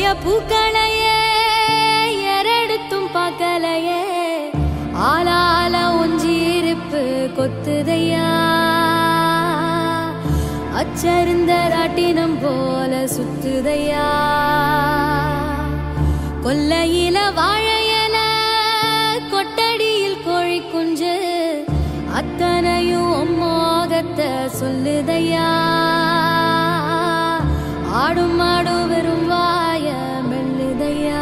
பூக்களையே எரெடுத்தும் பார்க்கலையே ஆளால ஒஞ்சிருப்பு கொத்துதையா அச்சருந்த ராட்டினம் போல சுத்துதையா கொல்லையில வாழையல கொட்டடியில் கோழி குஞ்சு அத்தனையும் உம்மோகத்தை சொல்லுதையா ஆடும் மாடும் வெறும் வாய மெல்லுதையா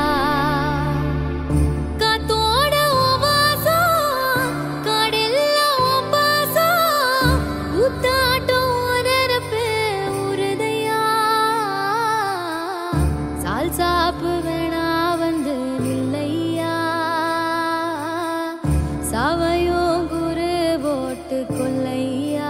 காத்தோட உன் வாசம், காடெல்லாம் உன் பாசம், ஊத்தாட்டம் உன் நினப்பு ஊறுதையா. சால் சாப்பு வேணா வந்து நில்லையா சாவையோ குரு போட்டு கொல்லையா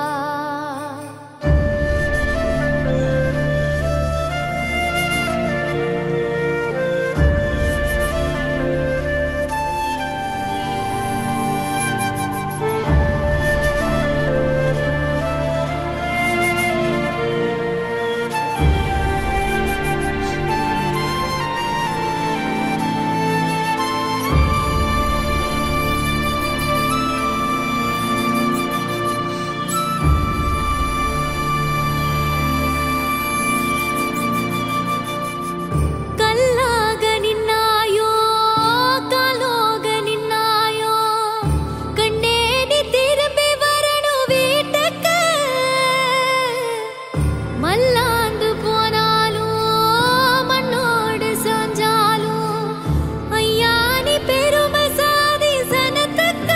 கல்லாக நின்னாயோ காலோக நின்னாயோ கண்ணே நீ திரும்பி வரணும் வீட்டுக்கு மல்லாந்து போனாலும் மண்ணோடு சாஞ்சாலும் ஐயா நீ பெருமை சாதி சனத்துக்கு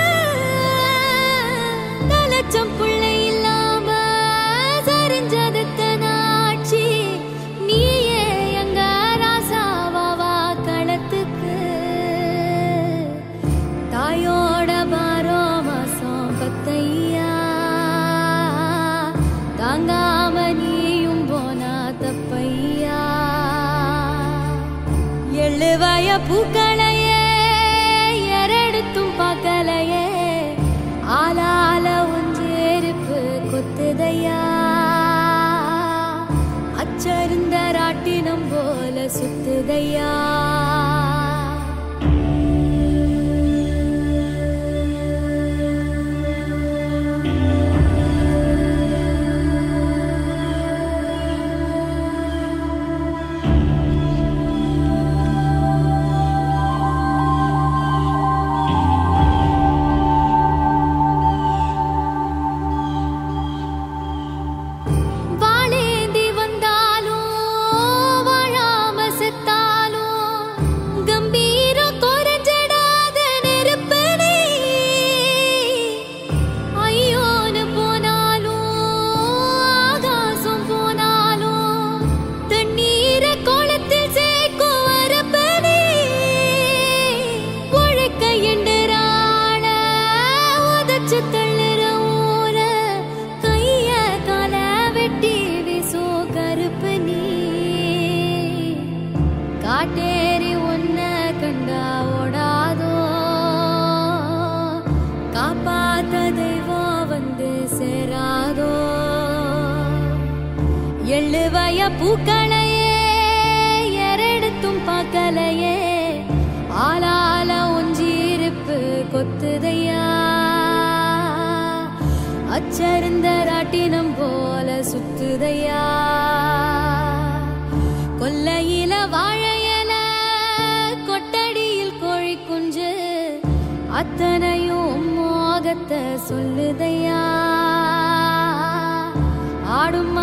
தலைச்சம் புள்ளை இல்லாம சரிஞ்சதுத்த நாட்சி நீயே எங்க ராசாவாவா களத்துக்கு தாயோட பாரோ மாசம் பத்தையா தாங்காம நீயும் போனா தப்பையா எழுவய பூக்களையே எரெடுத்தும் பார்க்கலையே ஆளால ஒன்றேருப்பு கொத்துதையா அச்சருந்த ராட்டினம் போல சுத்துதையா வாழேந்தி வந்தாலும் வாழாம செத்தாலும் கம்பீரம் குறைஞ்சிடாத நெருப்பு நீ. ஐயோன்னு போனாலும் ஆகாசம் போனாலும் தண்ணீரை குளத்தில் சேர்க்கும் வரப்பு நீ. உழைக்க எண்டுறாள உதச்சு தள்ளுற ஊர கைய கால வெட்டி வீசோ கருப்பு நீ காட்டேரி ஒன்ன கண்டா ஓடாதோ காப்பாத்த தெய்வம் வந்து சேராதோ எழுவய பூக்களையே எரெடுத்தும் பார்க்கலையே ஆளால ஒஞ்சிருப்பு கொத்துதையா அச்சருந்த ராட்டினம் போல சுத்துதையா கொல்லையில வாழையல கொட்டடியில் கோழி குஞ்சு அத்தனையும் மோகத்தை சொல்லுதையா ஆடும்